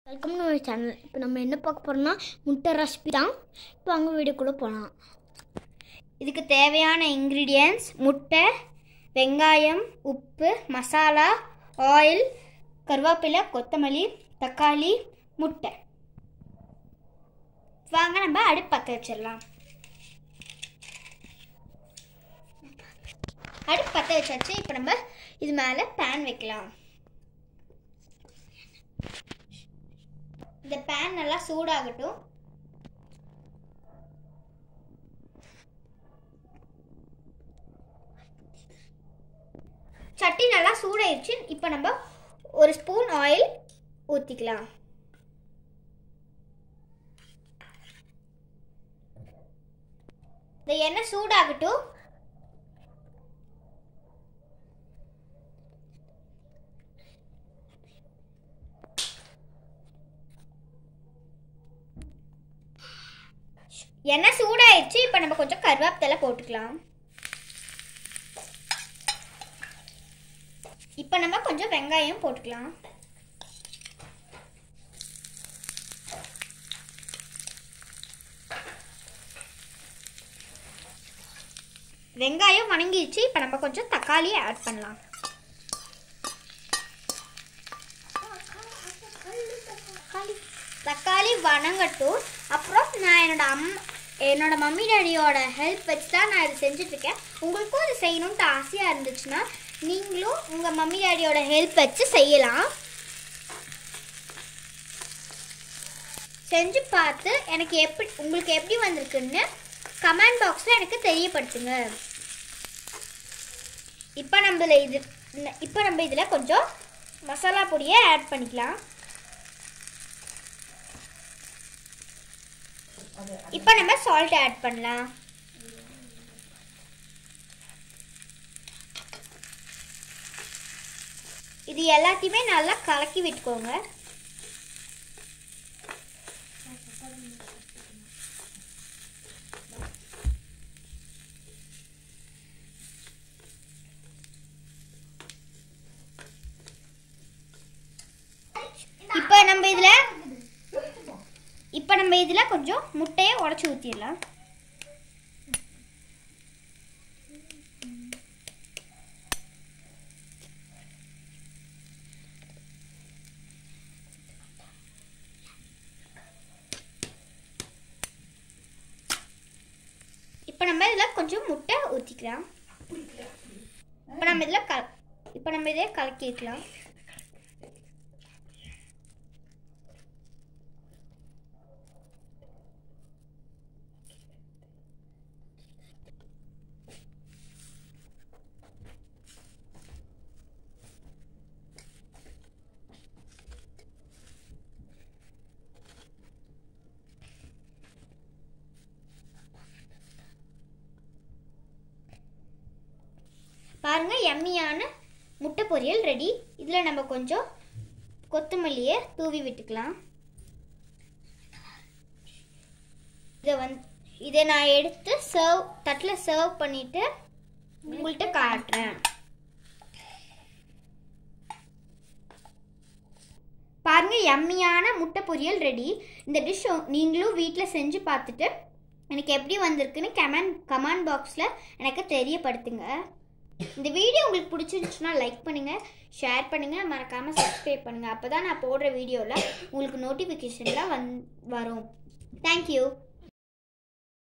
welcome to channel இப்போ நம்ம என்ன பார்க்க போகிறோம்னா முட்டை ரெசிபி தான் இப்போ அங்கே வீடியோக்குள்ளே போகலாம் இதுக்கு தேவையான இன்க்ரீடியன்ஸ் முட்டை வெங்காயம் உப்பு மசாலா ஆயில் கருவேப்பிலை கொத்தமல்லி தக்காளி முட்டை வாங்க நம்ம அடுப்பு பற்ற வச்சிடலாம் அடுப்பு பற்ற வச்சாச்சு இப்போ நம்ம இது மேலே பேன் வைக்கலாம் இந்த பேன் நல்லா சூடாகட்டும் சட்டி நல்லா சூடாயிடுச்சு இப்போ நம்ம ஒரு ஸ்பூன் ஆயில் ஊற்றிக்கலாம் இந்த எண்ணெய் சூடாகட்டும் எண்ணெய் சூடாயிடுச்சு இப்போ நம்ம கொஞ்சம் கருவேப்பிலை போட்டுக்கலாம் இப்போ நம்ம கொஞ்சம் வெங்காயம் போட்டுக்கலாம் வெங்காயம் வணங்கிடுச்சு இப்போ நம்ம கொஞ்சம் தக்காளி ஆட் பண்ணலாம் தக்காளி வணங்கட்டும் அப்புறம் நான் என்னோட அம் என்னோட மம்மி டாடியோட ஹெல்ப் வச்சு தான் நான் இது செஞ்சுட்ருக்கேன் உங்களுக்கும் இது செய்யணும்ட்டு ஆசையாக இருந்துச்சுன்னா நீங்களும் உங்கள் மம்மி டாடியோட ஹெல்ப் வச்சு செய்யலாம் செஞ்சு பார்த்து எனக்கு எப்படி உங்களுக்கு எப்படி வந்திருக்குன்னு கமெண்ட் பாக்ஸில் எனக்கு தெரியப்படுத்துங்க இப்போ நம்ம இது இப்போ நம்ம இதில் கொஞ்சம் மசாலா பொடியை ஆட் பண்ணிக்கலாம் இப்போ நம்ம சால்ட் ஆட் பண்ணலாம் இது எல்லாத்தையுமே நல்லா கலக்கி விட்டுக்கோங்க இப்போ நம்ம இதுல இப்போ நம்ம இதுல கொஞ்சம் முட்டையை உடச்சி ஊற்றிடலாம் இப்போ நம்ம இதில் கொஞ்சம் முட்டை ஊற்றிக்கலாம் இப்போ நம்ம இதில் கல இப்போ நம்ம இதை கலக்கிக்கலாம் பாருங்க எம்மியான முட்டை பொரியல் ரெடி இதில் நம்ம கொஞ்சம் கொத்தமல்லியை தூவி விட்டுக்கலாம் இதை வந்து இதை நான் எடுத்து சர்வ் தட்டில் சர்வ் பண்ணிட்டு உங்கள்கிட்ட காட்டுறேன் பாருங்க எம்மியான முட்டை பொரியல் ரெடி இந்த டிஷ் நீங்களும் வீட்டில் செஞ்சு பார்த்துட்டு எனக்கு எப்படி வந்திருக்குன்னு கமெண்ட் கமெண்ட் பாக்ஸில் எனக்கு தெரியப்படுத்துங்க இந்த வீடியோ உங்களுக்கு பிடிச்சிருந்துச்சுன்னா லைக் பண்ணுங்கள் ஷேர் பண்ணுங்கள் மறக்காமல் சப்ஸ்கிரைப் பண்ணுங்கள் அப்போ தான் நான் போடுற வீடியோவில் உங்களுக்கு நோட்டிஃபிகேஷனில் வந் வரும் தேங்க்யூ